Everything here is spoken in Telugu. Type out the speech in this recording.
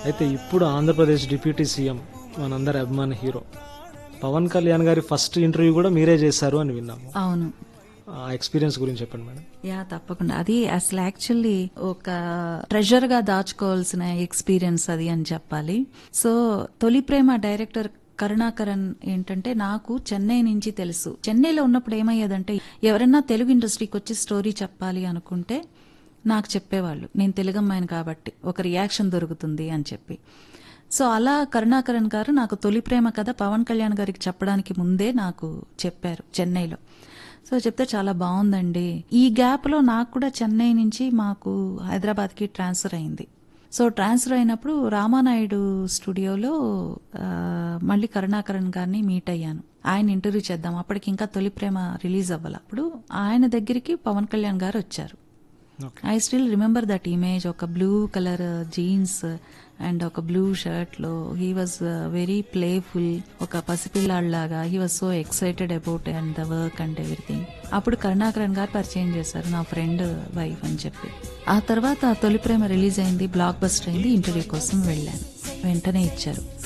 అయితే ఇప్పుడు ఆంధ్రప్రదేశ్ డిప్యూటీ సీఎం మనందరి అభిమాన హీరో పవన్ కళ్యాణ్ గారి ఫస్ట్ ఇంటర్వ్యూ కూడా మీరే చేశారు అని విన్నాము అవును ఆ ఎక్స్పీరియన్స్ గురించి చెప్పండి మేడం యా తప్పకుండా అది అసలు యాక్చువల్లీ ఒక ట్రెజర్ గా దాచుకోవాల్సిన ఎక్స్పీరియన్స్ అది అని చెప్పాలి సో తొలి ప్రేమ డైరెక్టర్ కరుణాకరన్ ఏంటంటే నాకు చెన్నై నుంచి తెలుసు చెన్నైలో ఉన్నప్పుడు ఏమయ్యేదంటే ఎవరైనా తెలుగు ఇండస్ట్రీకి వచ్చి స్టోరీ చెప్పాలి అనుకుంటే నాకు చెప్పేవాళ్ళు నేను తెలుగు అమ్మాయిని కాబట్టి ఒక రియాక్షన్ దొరుకుతుంది అని చెప్పి సో అలా కరుణాకరన్ గారు నాకు తొలి ప్రేమ కథ పవన్ కళ్యాణ్ గారికి చెప్పడానికి ముందే నాకు చెప్పారు చెన్నైలో సో చెప్తే చాలా బాగుందండి ఈ గ్యాప్ లో నాకు కూడా చెన్నై నుంచి మాకు హైదరాబాద్ కి ట్రాన్స్ఫర్ అయింది సో ట్రాన్స్ఫర్ అయినప్పుడు రామానాయుడు స్టూడియోలో ఆ, మళ్ళీ కరుణాకరన్ గారిని మీట్ అయ్యాను ఆయన ఇంటర్వ్యూ చేద్దాం అప్పటికి ఇంకా తొలి ప్రేమ రిలీజ్ అవ్వాలి అప్పుడు ఆయన దగ్గరికి పవన్ కళ్యాణ్ గారు వచ్చారు okay I still remember that image ఒక బ్లూ కలర్ జీన్స్ అండ్ ఒక బ్లూ షర్ట్ లో హీ వాజ్ వెరీ ప్లేఫుల్ ఒక పసిపిల్లాడిలాగా he was so excited about and the work and everything అప్పుడు కరుణాకరన్ గారు పరిచయం చేశారు నా ఫ్రెండ్ వైఫ్ అని చెప్పి ఆ తర్వాత తొలి ప్రేమ రిలీజ్ అయింది బ్లాక్ బస్టర్ అయింది ఇంటర్వ్యూ కోసం వెళ్ళాను వెంటనే ఇచ్చారు